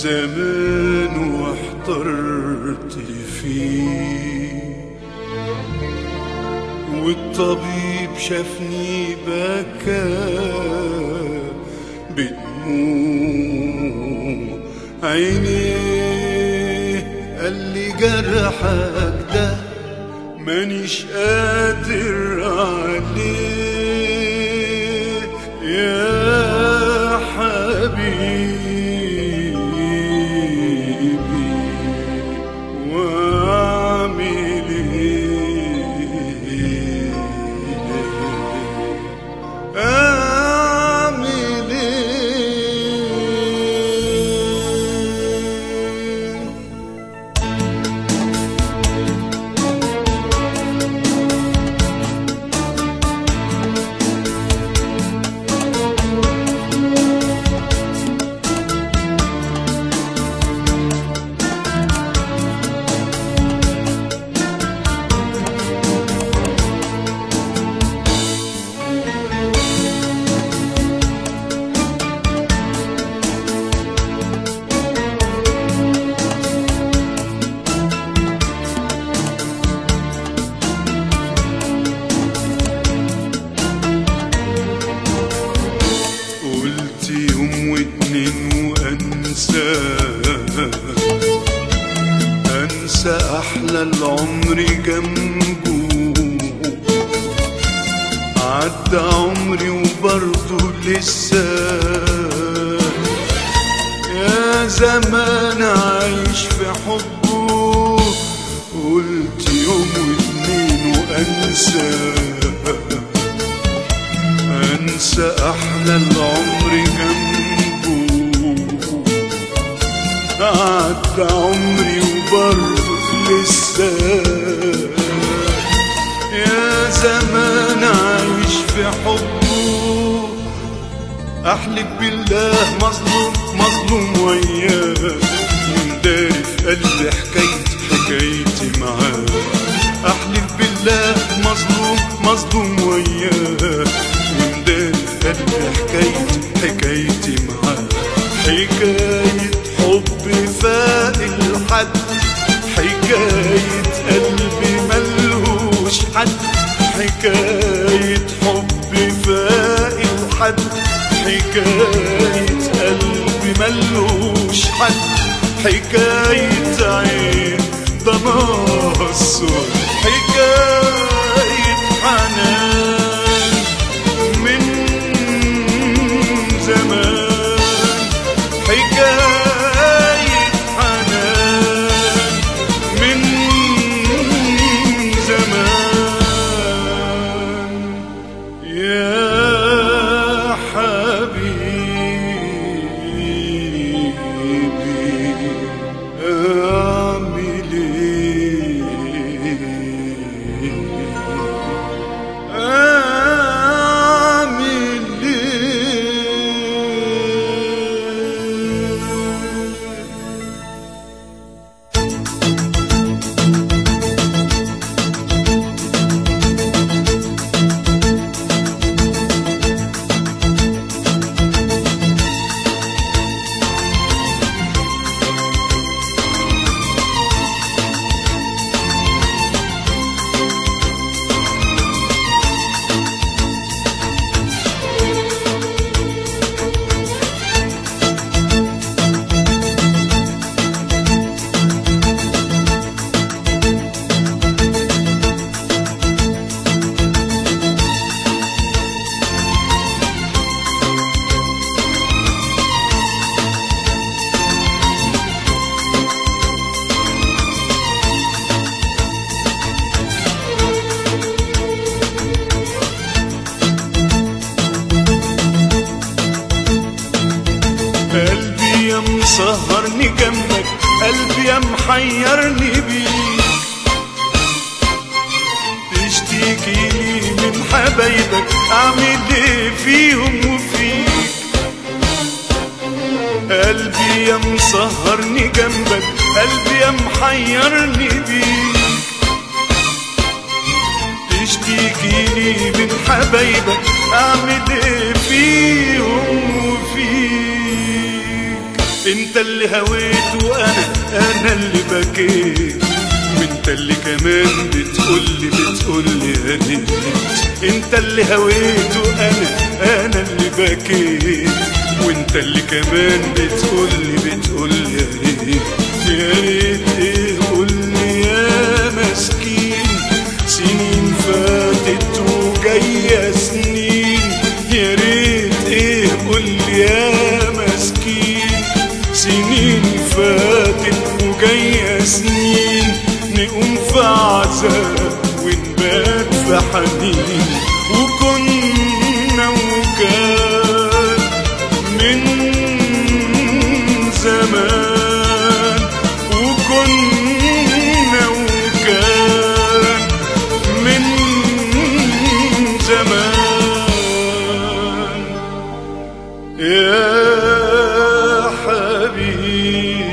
زمان واحترت فيه والطبيب شافني بكى بدموع عينيه قال لي جرحك ده مانيش قادر عليه يا حبيبي واعمل ايه اعمل ايه قلت يوم واتنين وانسى انسى احلى العمر جنبه عدى عمري وبرضه لسه يا زمان عايش في حبه قلت يوم واتنين وانسى انسى احلى العمر جنبه عدى عمري وبرضه لسه يا زمان عايش في حبه احلف بالله مظلوم مظلوم وياه ومداري في قلبي حكايتي حكايتي معاه احلف بالله مظلوم مظلوم وياه ومداري في قلبي حكايتي حكايتي معاه حكاية حب فاق الحد حكاية قلبي ملهوش حد حكاية حب فاق الحد حكاية قلبي ملهوش حد حكاية عين ده ناصر حكاية حنان من زمان حكاية حنان من زمان يا حبيبي أعمل إيه أعمل إيه قلبي يا مسهرني جنبك قلبي يا محيرني بيك تشتكي لي من حبايبك اعمل ايه فيهم وفيك قلبي يا مسهرني جنبك قلبي يا محيرني بيك تشتكي لي من حبايبك اعمل ايه فيهم وفيك انت اللي هويت وانا انا اللي بكيت وانت اللي كمان بتقولي بتقولي يا ريت انت اللي هويت وانا انا اللي بكيت وانت اللي كمان بتقولي بتقولي يا ريت يا ريت ايه قولي يا مسكين سنين فاتت وجاية سنين يا ريت ايه قولي يا مسكين سنين فاتت وجاية سنين نقوم في عذاب ونبات في حنين وكنا وكان من زمان وكنا وكان من زمان يا حبيبي